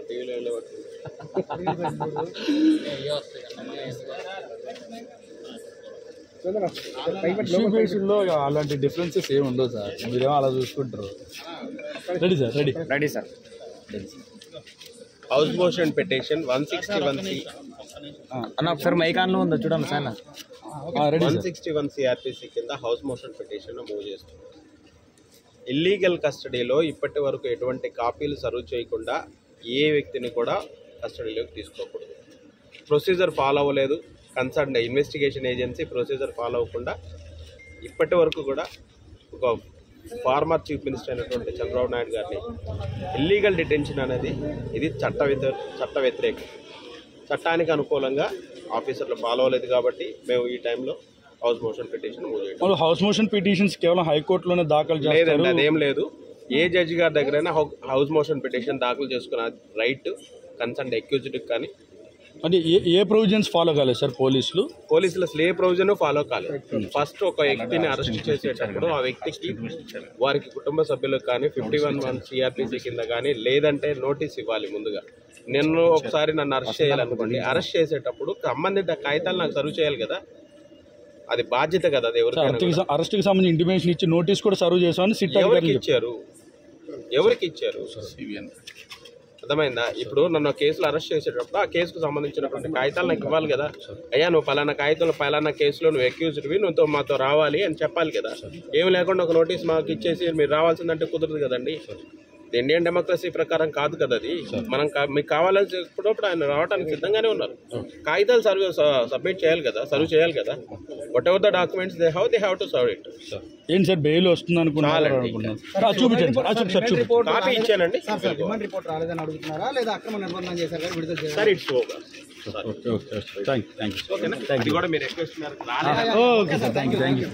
టీవీలో వెళ్ళబడుతుంది లో అలాంటి డిఫరెన్సెస్ ఏమి ఉండవు సార్ మీరేమో అలా చూసుకుంటారు ready sir ready ready sir house motion petition one sixty one C అన్న ఒకసారి మైక్ ఆన్లో ఉందా చూడండి sir ready one sir sixty one CrPC కింద హౌస్ మోషన్ పిటిషన్ మూవ్ చేస్తుంది ఇల్లీగల్ కస్టడీలో ఇప్పటి వరకు ఎటువంటి కాపీలు సర్వ్ చేయకుండా ఏ వ్యక్తిని కూడా కస్టడీలోకి తీసుకోకూడదు ప్రొసీజర్ ఫాలో అవ్వలేదు concern investigation agency procedure follow అవ్వకుండా ఇప్పటి వరకు కూడా ఒక ఫార్మర్ చీఫ్ మినిస్టర్ అయినటువంటి చంద్రబాబు నాయుడు గారిని ఇల్లీగల్ డిటెన్షన్ అనేది ఇది చట్ట వ్యతిరేక చట్ట వ్యతిరేకం చట్టానికి అనుకూలంగా ఆఫీసర్లు ఫాలో అవ్వలేదు కాబట్టి మేము ఈ టైంలో హౌస్ మోషన్ పిటిషన్ మూవ్ చేయడం వాళ్ళు హౌస్ మోషన్ పిటిషన్స్ కేవలం హైకోర్టులోనే దాఖలు లేదండి చేస్తారు అదేం లేదు ఏ జడ్జి గారి దగ్గరైనా హౌ- హౌస్ మోషన్ పిటిషన్ దాఖలు చేసుకున్న రైట్ కన్సర్న్ అక్యూజ్డ్ కానీ అంటే ఏ ఏ ప్రొవిజన్స్ ఫాలో కాలేదు సార్ పోలీసులు పోలీసుల స్లే ప్రొవిజన్ ఫాలో కాలేదు ఫస్ట్ ఒక వ్యక్తిని అరెస్ట్ చేసేటప్పుడు ఆ వ్యక్తికి వారికి కుటుంబ సభ్యులకు కానీ ఫిఫ్టీ వన్ వన్ సిఆర్పిసి కింద కానీ లేదంటే నోటీస్ ఇవ్వాలి ముందుగా నిన్ను ఒకసారి నన్ను అరెస్ట్ చేయాలనుకోండి అరెస్ట్ చేసేటప్పుడు సంబంధిత కాగితాలు నాకు సర్వ్ చేయాలి కదా అది బాధ్యత కదా అది ఎవరికైనా అరెస్ట్కి అరెస్ట్కి సంబంధించి ఇంటిమేషన్ ఇచ్చి నోటీస్ కూడా సర్వ్ చేసామని సిట్ ఎవరికి అధికారులు ఇచ్చారు ఎవరికి ఇచ్చారు అర్థమైందా ఇప్పుడు నన్ను కేసులో అరెస్ట్ చేసేటప్పుడు ఆ కేసుకు సంబంధించినటువంటి కాగితాలు నాకు ఇవ్వాలి కదా అయ్యా నువ్వు పలానా కాగితాలు పలానా కేసులో నువ్వు అక్యూజ్డ్వి నువ్వు మాతో రావాలి అని చెప్పాలి కదా ఏమి లేకుండా ఒక నోటీస్ మాకు ఇచ్చేసి మీరు రావాల్సిందంటే కుదరదు కదండి ఇది ఇండియన్ డెమోక్రసీ ప్రకారం కాదు కదా అది మనం కా- మీకు కావాల్సినప్పుడు ఆయన రావడానికి సిద్ధంగానే ఉన్నారు కాగితాలు సర్వ్ సబ్మిట్ చేయాలి కదా సర్వ్ చేయాలి కదా whatever the documents they have they have to serve it ఏంటి సార్ బెయిల్ వస్తుంది అనుకున్నారు చాలండి. అనుకుంటున్నాను ఆ, చూపించండి సార్ ఆ, చూపి సార్ చూపి కాపీ ఇచ్చానండి రిమాండ్ రిపోర్ట్ రాలేదని అడుగుతున్నారా లేదా అక్రమ నిర్బంధం చేశారు కానీ విడుదల చేయాలి sir it's over okay okay thank thank you ఓకేనా అది కూడా మీరు రిక్వెస్ట్ మేరకు రాలేదు okay sir thank you thank you